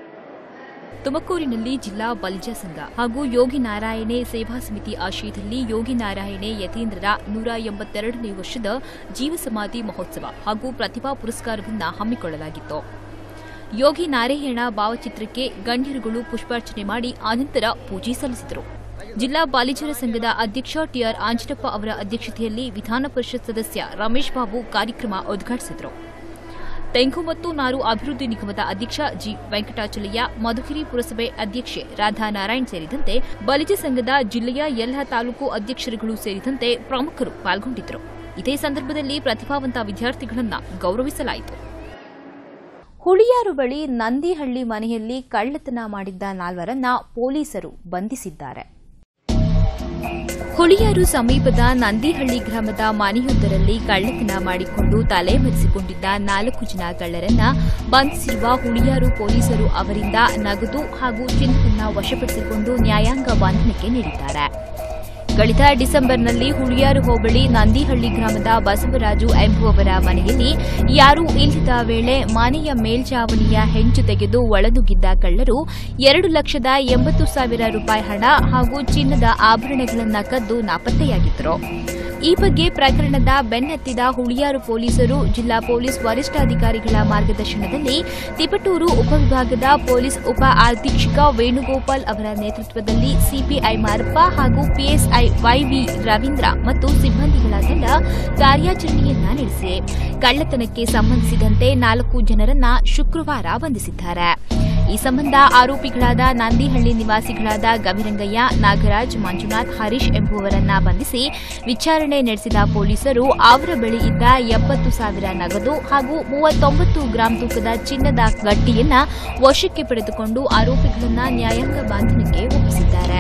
ತುಮಕೂರಿನಲ್ಲಿ ಜಿಲ್ಲಾ ಬಲಿಜ ಸಂಘ ಹಾಗೂ ಯೋಗಿ ನಾರಾಯಣೆ ಸೇವಾ ಸಮಿತಿ ಆಶ್ರಯದಲ್ಲಿ ಯೋಗಿ ನಾರಾಯಣೆ ಯತೀಂದ್ರರ ನೂರ ಎಂಬತ್ತೆರಡನೇ ವರ್ಷದ ಜೀವ ಸಮಾಧಿ ಮಹೋತ್ಸವ ಹಾಗೂ ಪ್ರತಿಭಾ ಪುರಸ್ಕಾರವನ್ನು ಹಮ್ಮಿಕೊಳ್ಳಲಾಗಿತ್ತು ಯೋಗಿ ನಾರಾಯಣ ಭಾವಚಿತ್ರಕ್ಕೆ ಗಣ್ಯರುಗಳು ಪುಷ್ಪಾರ್ಚನೆ ಮಾಡಿ ಅನಂತರ ಪೂಜೆ ಸಲ್ಲಿಸಿದರು ಜಿಲ್ಲಾ ಬಾಲಿಜರ ಸಂಘದ ಅಧ್ಯಕ್ಷ ಟಿಆರ್ ಆಂಜನಪ್ಪ ಅವರ ಅಧ್ಯಕ್ಷತೆಯಲ್ಲಿ ವಿಧಾನ ಪರಿಷತ್ ಸದಸ್ಯ ರಮೇಶ್ ಬಾಬು ಕಾರ್ಯಕ್ರಮ ಉದ್ಘಾಟಿಸಿದರು ತೆಂಗು ಮತ್ತು ನಾರು ಅಭಿವೃದ್ಧಿ ನಿಗಮದ ಅಧ್ಯಕ್ಷ ಜಿ ವೆಂಕಟಾಚಲಯ್ಯ ಮಧುಗಿರಿ ಪುರಸಭೆ ಅಧ್ಯಕ್ಷೆ ರಾಧಾ ನಾರಾಯಣ್ ಸೇರಿದಂತೆ ಬಲಿಜ ಸಂಘದ ಜಿಲ್ಲೆಯ ಎಲ್ಲ ತಾಲೂಕು ಅಧ್ಯಕ್ಷರುಗಳು ಸೇರಿದಂತೆ ಪ್ರಮುಖರು ಪಾಲ್ಗೊಂಡಿದ್ದರು ಇದೇ ಸಂದರ್ಭದಲ್ಲಿ ಪ್ರತಿಭಾವಂತ ವಿದ್ಯಾರ್ಥಿಗಳನ್ನು ಗೌರವಿಸಲಾಯಿತು ಹುಳಿಯಾರು ಬಳಿ ನಂದಿಹಳ್ಳಿ ಮನೆಯಲ್ಲಿ ಕಳ್ಳತನ ಮಾಡಿದ್ದ ನಾಲ್ವರನ್ನ ಪೊಲೀಸರು ಬಂಧಿಸಿದ್ದಾರೆ ಹುಳಿಯಾರು ಸಮೀಪದ ನಂದಿಹಳ್ಳಿ ಗ್ರಾಮದ ಮನೆಯೊಂದರಲ್ಲಿ ಕಳ್ಳತನ ಮಾಡಿಕೊಂಡು ತಲೆಮರೆಸಿಕೊಂಡಿದ್ದ ನಾಲ್ಕು ಜನ ಕಳ್ಳರನ್ನ ಬಂಧಿಸಿರುವ ಹುಳಿಯಾರು ಪೊಲೀಸರು ಅವರಿಂದ ನಗದು ಹಾಗೂ ಚಿನ್ನವನ್ನು ವಶಪಡಿಸಿಕೊಂಡು ನ್ಯಾಯಾಂಗ ಬಂಧನಕ್ಕೆ ನೀಡಿದ್ದಾರೆ ಕಳೆದ ಡಿಸೆಂಬರ್ನಲ್ಲಿ ಹುಳಿಯಾರು ಹೋಬಳಿ ನಂದಿಹಳ್ಳಿ ಗ್ರಾಮದ ಬಸವರಾಜು ಎಂಬುವವರ ಮನೆಯಲ್ಲಿ ಯಾರೂ ಇಲ್ಲದ ವೇಳೆ ಮನೆಯ ಮೇಲ್ಛಾವಣಿಯ ಹೆಂಚು ತೆಗೆದು ಒಳನುಗ್ಗಿದ್ದ ಕಳ್ಳರು ಎರಡು ಲಕ್ಷದ ಎಂಬತ್ತು ಸಾವಿರ ರೂಪಾಯಿ ಹಣ ಹಾಗೂ ಚಿನ್ನದ ಆಭರಣಗಳನ್ನು ಕದ್ದು ನಾಪತ್ತೆಯಾಗಿದ್ದರು ಈ ಬಗ್ಗೆ ಪ್ರಕರಣದ ಬೆನ್ನತ್ತಿದ ಹುಳಿಯಾರು ಪೊಲೀಸರು ಜಿಲ್ಲಾ ಪೊಲೀಸ್ ವರಿಷ್ಠಾಧಿಕಾರಿಗಳ ಮಾರ್ಗದರ್ಶನದಲ್ಲಿ ತಿಪಟೂರು ಉಪವಿಭಾಗದ ಪೊಲೀಸ್ ಉಪ ಅಧೀಕ್ಷಕ ವೇಣುಗೋಪಾಲ್ ಅವರ ನೇತೃತ್ವದಲ್ಲಿ ಸಿಪಿಐ ಮಾರಪ್ಪ ಹಾಗೂ ಪಿಎಸ್ಐ ವೈವಿ ರವೀಂದ್ರ ಮತ್ತು ಸಿಬ್ಬಂದಿಗಳ ತಂಡ ಕಾರ್ಯಾಚರಣೆಯನ್ನ ನಡೆಸಿ ಕಳ್ಳತನಕ್ಕೆ ಸಂಬಂಧಿಸಿದಂತೆ ನಾಲ್ಕು ಜನರನ್ನ ಶುಕ್ರವಾರ ಬಂಧಿಸಿದ್ದಾರೆ ಈ ಸಂಬಂಧ ಆರೋಪಿಗಳಾದ ನಂದಿಹಳ್ಳಿ ನಿವಾಸಿಗಳಾದ ಗವಿರಂಗಯ್ಯ ನಾಗರಾಜ್ ಮಂಜುನಾಥ್ ಹರೀಶ್ ಎಂಬುವರನ್ನ ಬಂಧಿಸಿ ವಿಚಾರಣೆ ನಡೆಸಿದ ಪೊಲೀಸರು ಅವರ ಬಳಿ ಇದ್ದ ಎಪ್ಪತ್ತು ಸಾವಿರ ನಗದು ಹಾಗೂ ಮೂವತ್ತೊಂಬತ್ತು ಗ್ರಾಂ ತೂಕದ ಚಿನ್ನದ ಗಟ್ಟಿಯನ್ನ ವಶಕ್ಕೆ ಪಡೆದುಕೊಂಡು ಆರೋಪಿಗಳನ್ನ ನ್ಯಾಯಾಂಗ ಬಂಧನಕ್ಕೆ ಒಪ್ಪಿಸಿದ್ದಾರೆ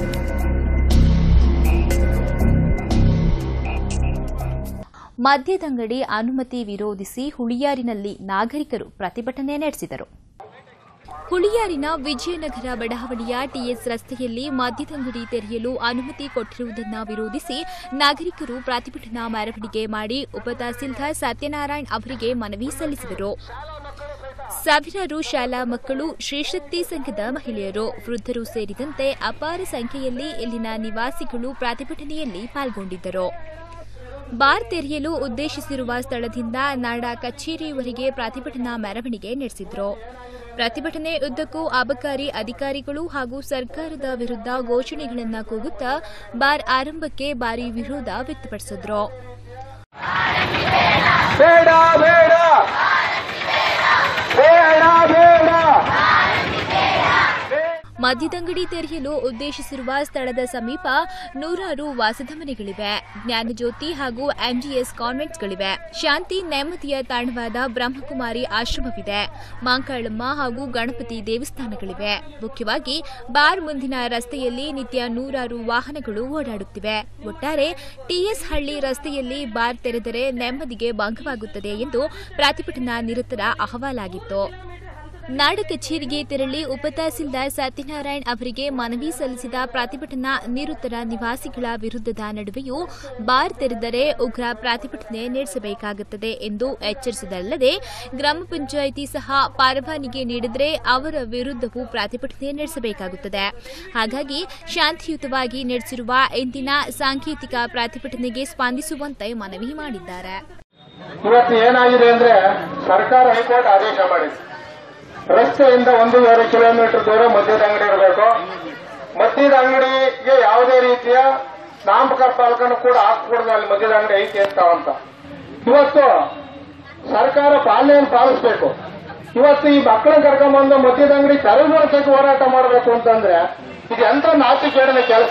ಮದ್ಯದಂಗಡಿ ಅನುಮತಿ ವಿರೋಧಿಸಿ ಹುಳಿಯಾರಿನಲ್ಲಿ ನಾಗರಿಕರು ಪ್ರತಿಭಟನೆ ನಡೆಸಿದರು ಹುಳಿಯಾರಿನ ವಿಜಯನಗರ ಬಡಾವಣೆಯ ಟಿಎಸ್ ರಸ್ತೆಯಲ್ಲಿ ಮದ್ಯದಂಗಡಿ ತೆರೆಯಲು ಅನುಮತಿ ಕೊಟ್ಟಿರುವುದನ್ನು ವಿರೋಧಿಸಿ ನಾಗರಿಕರು ಪ್ರತಿಭಟನಾ ಮೆರವಣಿಗೆ ಮಾಡಿ ಉಪ ತಹಸೀಲ್ದಾರ್ ಸತ್ಯನಾರಾಯಣ್ ಅವರಿಗೆ ಮನವಿ ಸಲ್ಲಿಸಿದರು ಸಾವಿರಾರು ಶಾಲಾ ಮಕ್ಕಳು ಶ್ರೀಶಕ್ತಿ ಸಂಘದ ಮಹಿಳೆಯರು ವೃದ್ಧರು ಸೇರಿದಂತೆ ಅಪಾರ ಸಂಖ್ಯೆಯಲ್ಲಿ ಇಲ್ಲಿನ ನಿವಾಸಿಗಳು ಪ್ರತಿಭಟನೆಯಲ್ಲಿ ಪಾಲ್ಗೊಂಡಿದ್ದರು ಬಾರ್ ತೆರೆಯಲು ಉದ್ದೇಶಿಸಿರುವ ಸ್ಥಳದಿಂದ ನಾಡ ಕಚೇರಿಯವರೆಗೆ ಪ್ರತಿಭಟನಾ ಮೆರವಣಿಗೆ ನಡೆಸಿದ್ರು ಪ್ರತಿಭಟನೆ ಉದ್ದಕ್ಕೂ ಅಬಕಾರಿ ಅಧಿಕಾರಿಗಳು ಹಾಗೂ ಸರ್ಕಾರದ ವಿರುದ್ಧ ಘೋಷಣೆಗಳನ್ನು ಕೂಗುತ್ತಾ ಬಾರ್ ಆರಂಭಕ್ಕೆ ಭಾರಿ ವಿರೋಧ ವ್ಯಕ್ತಪಡಿಸಿದ್ರು ಬೇಡ ಬೇಡ ಬೇಡ ಬೇಡ ಮದ್ಯದಂಗಡಿ ತೆರೆಯಲು ಉದ್ದೇಶಿಸಿರುವ ಸ್ಥಳದ ಸಮೀಪ ನೂರಾರು ವಾಸದ ಮನೆಗಳಿವೆ ಜ್ಞಾನಜ್ಯೋತಿ ಹಾಗೂ ಎಂಜಿಎಸ್ ಕಾನ್ವೆಂಟ್ಸ್ಗಳಿವೆ ಶಾಂತಿ ನೆಮ್ಮದಿಯ ತಾಣವಾದ ಬ್ರಹ್ಮಕುಮಾರಿ ಆಶ್ರಮವಿದೆ ಮಾಂಕಾಳಮ್ಮ ಹಾಗೂ ಗಣಪತಿ ದೇವಸ್ಥಾನಗಳಿವೆ ಮುಖ್ಯವಾಗಿ ಬಾರ್ ಮುಂದಿನ ರಸ್ತೆಯಲ್ಲಿ ನಿತ್ಯ ನೂರಾರು ವಾಹನಗಳು ಓಡಾಡುತ್ತಿವೆ ಒಟ್ಟಾರೆ ಟಿಎಸ್ ಹಳ್ಳಿ ರಸ್ತೆಯಲ್ಲಿ ಬಾರ್ ತೆರೆದರೆ ನೆಮ್ಮದಿಗೆ ಭಂಗವಾಗುತ್ತದೆ ಎಂದು ಪ್ರತಿಭಟನಾ ನಿರತರ ಅಹವಾಲಾಗಿತ್ತು ನಾಡ ಕಚೇರಿಗೆ ತೆರಳಿ ಉಪತಹಸೀಲ್ದಾರ್ ಸತ್ಯನಾರಾಯಣ್ ಅವರಿಗೆ ಮನವಿ ಸಲ್ಲಿಸಿದ ಪ್ರತಿಭಟನಾ ನಿರುತ್ತರ ನಿವಾಸಿಗಳ ವಿರುದ್ಧದ ನಡುವೆಯೂ ಬಾರ್ ತೆರೆದರೆ ಉಗ್ರ ಪ್ರತಿಭಟನೆ ನಡೆಸಬೇಕಾಗುತ್ತದೆ ಎಂದು ಎಚ್ಚರಿಸಿದಲ್ಲದೆ ಗ್ರಾಮ ಪಂಚಾಯಿತಿ ಸಹ ಪರವಾನಗಿ ನೀಡಿದರೆ ಅವರ ವಿರುದ್ಧವೂ ಪ್ರತಿಭಟನೆ ನಡೆಸಬೇಕಾಗುತ್ತದೆ ಹಾಗಾಗಿ ಶಾಂತಿಯುತವಾಗಿ ನಡೆಸಿರುವ ಇಂದಿನ ಸಾಂಕೇತಿಕ ಪ್ರತಿಭಟನೆಗೆ ಸ್ಪಂದಿಸುವಂತೆ ಮನವಿ ಮಾಡಿದ್ದಾರೆ ಇವತ್ತು ಏನಾಗಿದೆ ಅಂದ್ರೆ ಸರ್ಕಾರ ಹೈಕೋರ್ಟ್ ಆದೇಶ ಮಾಡಿದೆ ರಸ್ತೆಯಿಂದ ಒಂದೂವರೆ ಕಿಲೋಮೀಟರ್ ದೂರ ಮದ್ಯದ ಅಂಗಡಿ ಇರಬೇಕು ಮದ್ಯದ ಅಂಗಡಿಗೆ ಯಾವುದೇ ರೀತಿಯ ನಾಮಕರ ಪಾಲಕನು ಕೂಡ ಹಾಕೂಡದು ಅಲ್ಲಿ ಮದ್ಯದ ಅಂಗಡಿ ಐತಿ ಅಂತ ಅಂತ ಇವತ್ತು ಸರ್ಕಾರ ಪಾಲನೆಯನ್ನು ಪಾಲಿಸಬೇಕು ಇವತ್ತು ಈ ಮಕ್ಕಳನ್ನ ಕರ್ಕೊಂಡ್ಬಂದು ಮದ್ಯದ ಅಂಗಡಿ ತೆರವುಗೊಳಿಸಕ್ಕೆ ಹೋರಾಟ ಮಾಡಬೇಕು ಅಂತಂದ್ರೆ ಇದು ಎಂತ ನಾಚಿಕೇಡಿನ ಕೆಲಸ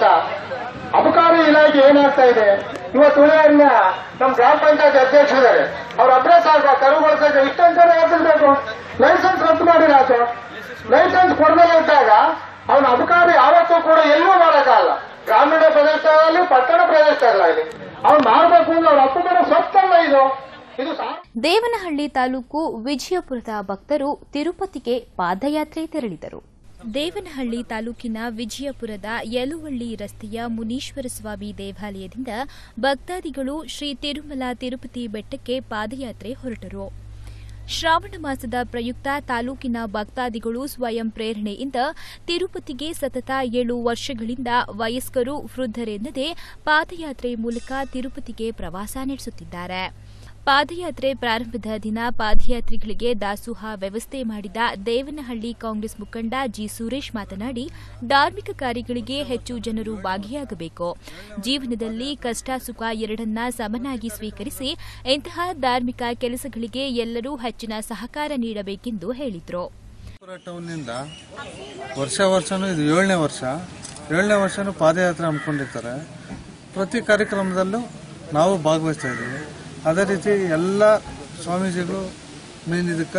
ಅಬಕಾರಿ ಇಲಾಖೆ ಏನಾಗ್ತಾ ಇದೆ ಇವತ್ತು ಉಳಿಯನ್ನ ನಮ್ಮ ಗ್ರಾಮ ಪಂಚಾಯತ್ ಅಧ್ಯಕ್ಷರಿದ್ದಾರೆ ಅವ್ರ ಅಭ್ಯಾಸ ಆಗ ತೆರವುಗೊಳಿಸಕ್ಕೆ ಇಷ್ಟೊಂದು ಜನ ಯಾಕಿರ್ಬೇಕು ಲೈಸೆನ್ಸ್ ರದ್ದು ಮಾಡಿರಾತು ಲೈಸೆನ್ಸ್ ಕೊಡದೇ ಇದ್ದಾಗ ಅವನ ಅಬಕಾರಿ ಯಾವತ್ತೂ ಕೂಡ ಎಲ್ಲೂ ಮಾಡೋಕ್ಕಾಗಲ್ಲ ಗ್ರಾಮೀಣ ಪ್ರದೇಶದಲ್ಲಿ ಪಟ್ಟಣ ಪ್ರದೇಶದಲ್ಲಿ ಅವ್ನು ಮಾಡಬೇಕು ಅಂದ್ರೆ ಅವ್ರ ಅಪ್ಪನ ಸೊತ್ತಲ್ಲ ಇದು ಇದು ಸಾ ದೇವನಹಳ್ಳಿ ತಾಲೂಕು ವಿಜಯಪುರದ ಭಕ್ತರು ತಿರುಪತಿಗೆ ಪಾದಯಾತ್ರೆ ತೆರಳಿದರು ದೇವನಹಳ್ಳಿ ತಾಲೂಕಿನ ವಿಜಯಪುರದ ಯಲುವಳ್ಳಿ ರಸ್ತೆಯ ಮುನೀಶ್ವರ ಸ್ವಾಮಿ ದೇವಾಲಯದಿಂದ ಭಕ್ತಾದಿಗಳು ಶ್ರೀ ತಿರುಮಲ ತಿರುಪತಿ ಬೆಟ್ಟಕ್ಕೆ ಪಾದಯಾತ್ರೆ ಹೊರಟರು ಶ್ರಾವಣ ಮಾಸದ ಪ್ರಯುಕ್ತ ತಾಲೂಕಿನ ಭಕ್ತಾದಿಗಳು ಸ್ವಯಂ ಪ್ರೇರಣೆಯಿಂದ ತಿರುಪತಿಗೆ ಸತತ ಏಳು ವರ್ಷಗಳಿಂದ ವಯಸ್ಕರು ವೃದ್ಧರೆನ್ನದೆ ಪಾದಯಾತ್ರೆ ಮೂಲಕ ತಿರುಪತಿಗೆ ಪ್ರವಾಸ ನಡೆಸುತ್ತಿದ್ದಾರೆ ಪಾದಯಾತ್ರೆ ಪ್ರಾರಂಭದ ದಿನ ಪಾದಯಾತ್ರಿಗಳಿಗೆ ದಾಸೋಹ ವ್ಯವಸ್ಥೆ ಮಾಡಿದ ದೇವನಹಳ್ಳಿ ಕಾಂಗ್ರೆಸ್ ಮುಖಂಡ ಜಿ ಸುರೇಶ್ ಮಾತನಾಡಿ ಧಾರ್ಮಿಕ ಕಾರ್ಯಗಳಿಗೆ ಹೆಚ್ಚು ಜನರು ಭಾಗಿಯಾಗಬೇಕು ಜೀವನದಲ್ಲಿ ಕಷ್ಟ ಸುಖ ಎರಡನ್ನ ಸಮನಾಗಿ ಸ್ವೀಕರಿಸಿ ಇಂತಹ ಧಾರ್ಮಿಕ ಕೆಲಸಗಳಿಗೆ ಎಲ್ಲರೂ ಹೆಚ್ಚಿನ ಸಹಕಾರ ನೀಡಬೇಕೆಂದು ಹೇಳಿದರು ಪುರ ಟೌನ್ನಿಂದ ವರ್ಷ ವರ್ಷನೂ ಇದು ಏಳನೇ ವರ್ಷ ಏಳನೇ ವರ್ಷನೂ ಪಾದಯಾತ್ರೆ ಹಮ್ಮಿಕೊಂಡಿರ್ತಾರೆ ಪ್ರತಿ ಕಾರ್ಯಕ್ರಮದಲ್ಲೂ ನಾವು ಭಾಗವಹಿಸ್ತಾ ಇದ್ದೀವಿ ಅದೇ ರೀತಿ ಎಲ್ಲ ಸ್ವಾಮೀಜಿಗಳು ಮೇನ್ ಇದಕ್ಕೆ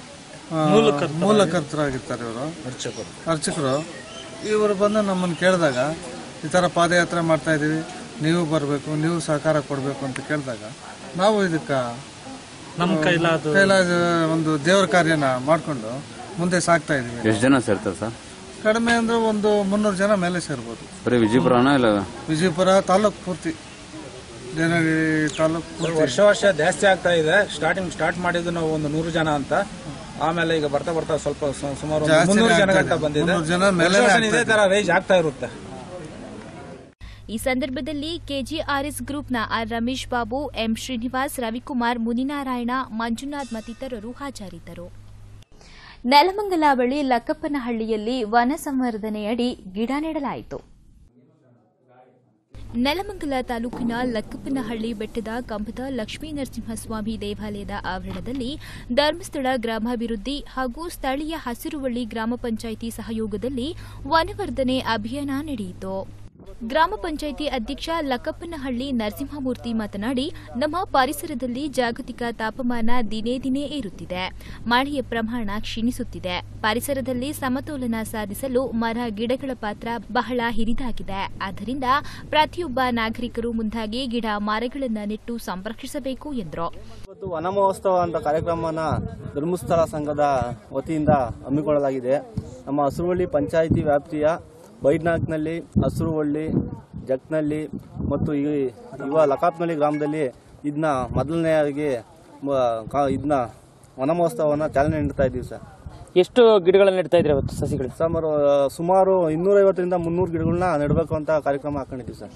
ಆ, ಮೂಲಕರ್ತರಾಗಿರ್ತಾರೆ ಇವರು ಅರ್ಚಕರು ಅರ್ಚಕರು ಇವರು ಬಂದು ನಮ್ಮನ್ನು ಕೇಳಿದಾಗ ಈ ಥರ ಪಾದಯಾತ್ರೆ ಮಾಡ್ತಾ ಇದ್ದೀವಿ ನೀವು ಬರಬೇಕು ನೀವು ಸಹಕಾರ ಕೊಡಬೇಕು ಅಂತ ಕೇಳಿದಾಗ ನಾವು ಇದಕ್ಕೆ ನಮ್ಮ ಕೈಲಾದ ಕೈಲಾದ ಒಂದು ದೇವರ ಕಾರ್ಯನ ಮಾಡಿಕೊಂಡು ಮುಂದೆ ಸಾಕ್ತಾ ಇದೀವಿ ಎಷ್ಟು ಜನ ಸೇರ್ತಾರೆ ಸರ್ ಕಡಿಮೆ ಅಂದ್ರೆ ಒಂದು ಮುನ್ನೂರು ಜನ ಮೇಲೆ ಸೇರ್ಬೋದು ಬರೀ ವಿಜಯಪುರನ ಇಲ್ಲ ವಿಜಯಪುರ ತಾಲೂಕು ಪೂರ್ತಿ ದೇವನಹಳ್ಳಿ ತಾಲೂಕು ಪೂರ್ತಿ ವರ್ಷ ವರ್ಷ ಜಾಸ್ತಿ ಆಗ್ತಾ ಇದೆ ಸ್ಟಾರ್ಟಿಂಗ್ ಸ್ಟಾರ್ಟ್ ಮಾಡಿದ್ದು ನಾವು ಒಂದು ನೂರು ಜನ ಅಂತ ಆಮೇಲೆ ಈಗ ಬರ್ತಾ ಬರ್ತಾ ಸ್ವಲ್ಪ ಸು- ಸುಮಾರು ಒಂದು ಜಾಸ್ತಿನೇ ಮುನ್ನೂರು ಜನ ಆಗ್ತಾ ಗಂಟ ಇದೆ. ಬಂದಿದೆ ಮುನ್ನೂರು ಜನ ವರ್ಷ ಮೇಲೆನೇ ವರ್ಷ ಆಗ್ತಾ ಇದೇ ಇದೆ. ತರ ರೈಸ್ ಆಗ್ತಾ ಇರುತ್ತೆ ಈ ಸಂದರ್ಭದಲ್ಲಿ ಕೆಜಿಆರ್ಎಸ್ ಗ್ರೂಪ್ನ ಆರ್ ರಮೇಶ್ ಬಾಬು ಎಂ ಶ್ರೀನಿವಾಸ್ ರವಿಕುಮಾರ್ ಮುನಿನಾರಾಯಣ ಮಂಜುನಾಥ್ ಮತ್ತಿತರರು ಹಾಜರಿದ್ದರು ನೆಲಮಂಗಲ ಬಳಿ ಲಕ್ಕಪ್ಪನಹಳ್ಳಿಯಲ್ಲಿ ವನ ಸಂವರ್ಧನೆಯಡಿ ಗಿಡ ನೆಡಲಾಯಿತು ನೆಲಮಂಗಲ ತಾಲೂಕಿನ ಲಕ್ಕಪ್ಪನಹಳ್ಳಿ ಬೆಟ್ಟದ ಕಂಬದ ಲಕ್ಷ್ಮೀ ನರಸಿಂಹಸ್ವಾಮಿ ದೇವಾಲಯದ ಆವರಣದಲ್ಲಿ ಧರ್ಮಸ್ಥಳ ಗ್ರಾಮಾಭಿವೃದ್ಧಿ ಹಾಗೂ ಸ್ಥಳೀಯ ಹಸಿರುವಳ್ಳಿ ಗ್ರಾಮ ಪಂಚಾಯಿತಿ ಸಹಯೋಗದಲ್ಲಿ ವನವರ್ಧನೆ ಅಭಿಯಾನ ನಡೆಯಿತು ಗ್ರಾಮ ಪಂಚಾಯಿತಿ ಅಧ್ಯಕ್ಷ ಲಕ್ಕಪ್ಪನಹಳ್ಳಿ ನರಸಿಂಹಮೂರ್ತಿ ಮಾತನಾಡಿ ನಮ್ಮ ಪರಿಸರದಲ್ಲಿ ಜಾಗತಿಕ ತಾಪಮಾನ ದಿನೇ ದಿನೇ ಏರುತ್ತಿದೆ ಮಳೆಯ ಪ್ರಮಾಣ ಕ್ಷೀಣಿಸುತ್ತಿದೆ ಪರಿಸರದಲ್ಲಿ ಸಮತೋಲನ ಸಾಧಿಸಲು ಮರ ಗಿಡಗಳ ಪಾತ್ರ ಬಹಳ ಹಿರಿದಾಗಿದೆ ಆದ್ದರಿಂದ ಪ್ರತಿಯೊಬ್ಬ ನಾಗರಿಕರು ಮುಂದಾಗಿ ಗಿಡ ಮರಗಳನ್ನು ನೆಟ್ಟು ಸಂರಕ್ಷಿಸಬೇಕು ಎಂದರು ಇವತ್ತು ವನ ಮಹೋತ್ಸವ ಅಂತ ಕಾರ್ಯಕ್ರಮನ ಧರ್ಮಸ್ಥಳ ಸಂಘದ ವತಿಯಿಂದ ಹಮ್ಮಿಕೊಳ್ಳಲಾಗಿದೆ ನಮ್ಮ ಹಸುರುವಳ್ಳಿ ಪಂಚಾಯಿತಿ ವ್ಯಾಪ್ತಿಯ ಬೈಡ್ನಾಕ್ನಲ್ಲಿ ಹಸುರುವಳ್ಳಿ ಜಕ್ನಲ್ಲಿ ಮತ್ತು ಈ ಯುವ ಲಕಾಪ್ನಳ್ಳಿ ಗ್ರಾಮದಲ್ಲಿ ಇದನ್ನ ಮೊದಲನೆಯಾಗಿ ಇದನ್ನ ವನ ಮಹೋತ್ಸವನ ಚಾಲನೆ ನೀಡ್ತಾ ಇದ್ದೀವಿ ಸರ್ ಎಷ್ಟು ಗಿಡಗಳನ್ನ ನೆಡ್ತಾ ಇದ್ರೆ ಅವತ್ತು ಸಸಿಗಳು ಸುಮಾರು ಸುಮಾರು ಇನ್ನೂರೈವತ್ತರಿಂದ ಮುನ್ನೂರು ಗಿಡಗಳನ್ನ ನೆಡಬೇಕು ಅಂತ ಕಾರ್ಯಕ್ರಮ ಹಾಕೊಂಡಿದ್ದೀವಿ ಸರ್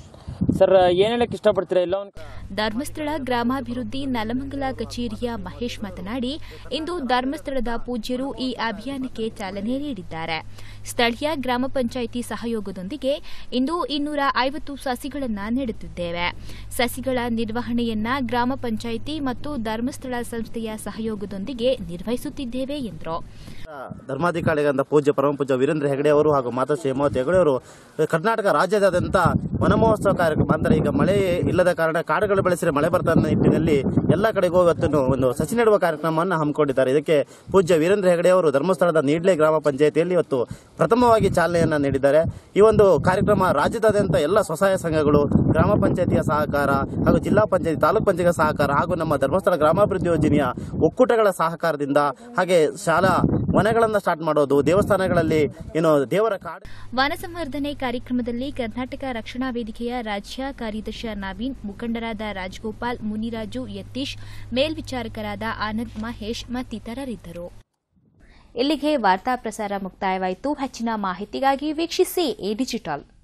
ಸರ್ ಏನ್ ಹೇಳಕ್ ಇಷ್ಟಪಡ್ತೀರಾ ಇಲ್ಲ ಒಂದ್ ಧರ್ಮಸ್ಥಳ ಗ್ರಾಮಾಭಿವೃದ್ಧಿ ನಲಮಂಗಲ ಕಚೇರಿಯ ಮಹೇಶ್ ಮಾತನಾಡಿ ಇಂದು ಧರ್ಮಸ್ಥಳದ ಪೂಜ್ಯರು ಈ ಅಭಿಯಾನಕ್ಕೆ ಚಾಲನೆ ನೀಡಿದ್ದಾರೆ ಸ್ಥಳೀಯ ಗ್ರಾಮ ಪಂಚಾಯಿತಿ ಸಹಯೋಗದೊಂದಿಗೆ ಇಂದು ಇನ್ನೂರ ಐವತ್ತು ಸಸಿಗಳನ್ನು ನೆಡುತ್ತಿದ್ದೇವೆ ಸಸಿಗಳ ನಿರ್ವಹಣೆಯನ್ನ ಗ್ರಾಮ ಪಂಚಾಯಿತಿ ಮತ್ತು ಧರ್ಮಸ್ಥಳ ಸಂಸ್ಥೆಯ ಸಹಯೋಗದೊಂದಿಗೆ ನಿರ್ವಹಿಸುತ್ತಿದ್ದೇವೆ ಎಂದರು ಧರ್ಮಾಧಿಕಾರಿಗಳಾದ ಪೂಜ್ಯ ಪರಮ ಪೂಜ್ಯ ವೀರೇಂದ್ರ ಹೆಗಡೆ ಅವರು ಹಾಗೂ ಮಾತಾಶ್ರೀ ಹೇಮಾವತಿ ಹೆಗಡೆ ಅವರು ಕರ್ನಾಟಕ ರಾಜ್ಯದಾದ್ಯಂತ ವನ ಮಹೋತ್ಸವ ಕಾರ್ಯಕ್ರಮ ಅಂದರೆ ಈಗ ಮಳೆ ಇಲ್ಲದ ಕಾರಣ ಕಾಡುಗಳು ಬೆಳೆಸಿದರೆ ಮಳೆ ಬರ್ತಾ ಅನ್ನೋ ನಿಟ್ಟಿನಲ್ಲಿ ಎಲ್ಲ ಕಡೆಗೂ ಇವತ್ತು ಒಂದು ಸಸಿ ನೆಡುವ ಕಾರ್ಯಕ್ರಮವನ್ನು ಹಮ್ಮಿಕೊಂಡಿದ್ದಾರೆ ಇದಕ್ಕೆ ಪೂಜ್ಯ ವೀರೇಂದ್ರ ಹೆಗಡೆ ಅವರು ಧರ್ಮಸ್ಥಳದ ನೀಡ್ಲೆ ಗ್ರಾಮ ಪಂಚಾಯಿತಿಯಲ್ಲಿ ಇವತ್ತು ಪ್ರಥಮವಾಗಿ ಚಾಲನೆಯನ್ನು ನೀಡಿದ್ದಾರೆ ಈ ಒಂದು ಕಾರ್ಯಕ್ರಮ ರಾಜ್ಯದಾದ್ಯಂತ ಎಲ್ಲ ಸ್ವಸಹಾಯ ಸಂಘಗಳು ಗ್ರಾಮ ಪಂಚಾಯಿತಿಯ ಸಹಕಾರ ಹಾಗೂ ಜಿಲ್ಲಾ ಪಂಚಾಯತಿ ತಾಲೂಕು ಪಂಚಾಯತ್ ಸಹಕಾರ ಹಾಗೂ ನಮ್ಮ ಧರ್ಮಸ್ಥಳ ಗ್ರಾಮಾಭಿವೃದ್ಧಿ ಯೋಜನೆಯ ಒಕ್ಕೂಟಗಳ ಸಹಕಾರದಿಂದ ಹಾಗೆ ಶಾಲಾ ಮನೆಗಳನ್ನು ಸ್ಟಾರ್ಟ್ ಮಾಡೋದು ದೇವಸ್ಥಾನಗಳಲ್ಲಿ ಏನು ದೇವರ ಕಾಡು ವನ ಸಂವರ್ಧನೆ ಕಾರ್ಯಕ್ರಮದಲ್ಲಿ ಕರ್ನಾಟಕ ರಕ್ಷಣಾ ವೇದಿಕೆಯ ರಾಜ್ಯ ಕಾರ್ಯದರ್ಶಿ ನವೀನ್ ಮುಖಂಡರಾದ ರಾಜಗೋಪಾಲ್ ಮುನಿರಾಜು ಯತೀಶ್ ಮೇಲ್ವಿಚಾರಕರಾದ ಆನಂದ್ ಮಹೇಶ್ ಮತ್ತಿತರರಿದ್ದರು ಇಲ್ಲಿಗೆ ವಾರ್ತಾ ಪ್ರಸಾರ ಮುಕ್ತಾಯವಾಯಿತು ಹೆಚ್ಚಿನ ಮಾಹಿತಿಗಾಗಿ ವೀಕ್ಷಿಸಿ ಎ ಡಿಜಿಟಲ್